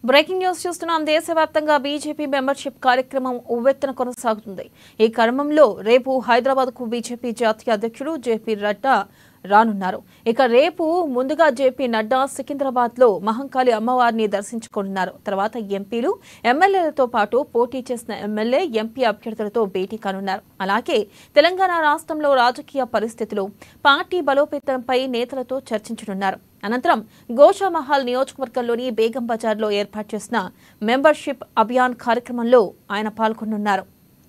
breaking news చూస్తున్నాం దేశవ్యాప్తంగా BJP membership కార్యక్రమం ఉవ్వెత్తున కొనసాగుతుంది ఈ క్రమంలో రేపు హైదరాబాద్ కు బీజేపీ జాతీయ అధ్యక్షుడు జేపీ నడ్డా రానున్నారు ఇక రేపు ముందుగా జేపీ నడ్డా సికింద్రాబాద్ లో మహంకాళి అమ్మవారిని దర్శించుకోనున్నారు తర్వాత ఎంపీలు ఎమ్మెల్యేలతో పాటు పోటీ చేసిన ఎమ్మెల్యే ఎంపీ అభ్యర్థులతో భేటీ కానున్నారు అలాగే తెలంగాణ రాష్ట్రంలో రాజకీయ పరిస్థితులు పార్టీ బలోపేతంపై నేతలతో చర్చించనున్నారు అనంతరం గోషామహల్ నియోజకవర్గంలోని బేగం బజార్లో ఏర్పాటు చేసిన మెంబర్షిప్ అభియాన్ కార్యక్రమంలో ఆయన పాల్గొనున్నారు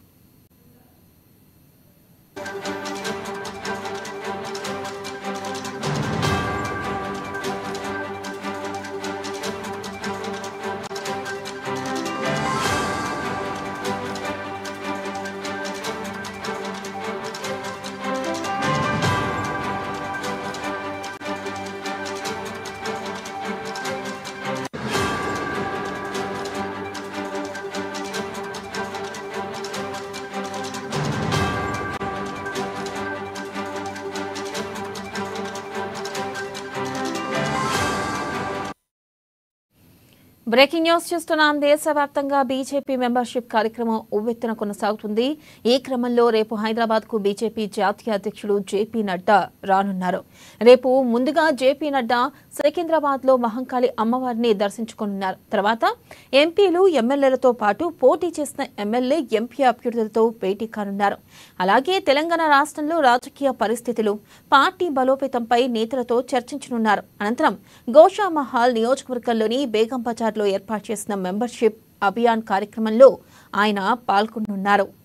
బ్రేకింగ్ న్యూస్ చూస్తున్నాం దేశవ్యాప్తంగా బీజేపీ మెంబర్షిప్ కార్యక్రమం ఉవ్వెత్తున కొనసాగుతుంది ఈ క్రమంలో రేపు హైదరాబాద్ కు బీజేపీ జాతీయ అధ్యక్షుడు జేపీ నడ్డా రానున్నారు రేపు ముందుగా జేపీ నడ్డా సికింద్రాబాద్ లో మహంకాళి అమ్మవారిని దర్శించుకోనున్నారు తర్వాత ఎంపీలు ఎమ్మెల్యేలతో పాటు పోటీ చేసిన ఎమ్మెల్యే ఎంపీ అభ్యర్థులతో భేటీ కానున్నారు అలాగే తెలంగాణ రాష్ట్రంలో రాజకీయ పరిస్థితులు పార్టీ బలోపేతంపై నేతలతో చర్చించనున్నారు అనంతరం గోషామహల్ నియోజకవర్గంలోని బేగం బజార్లో ఏర్పాటు చేసిన మెంబర్షిప్ అభియాన్ కార్యక్రమంలో ఆయన పాల్గొనున్నారు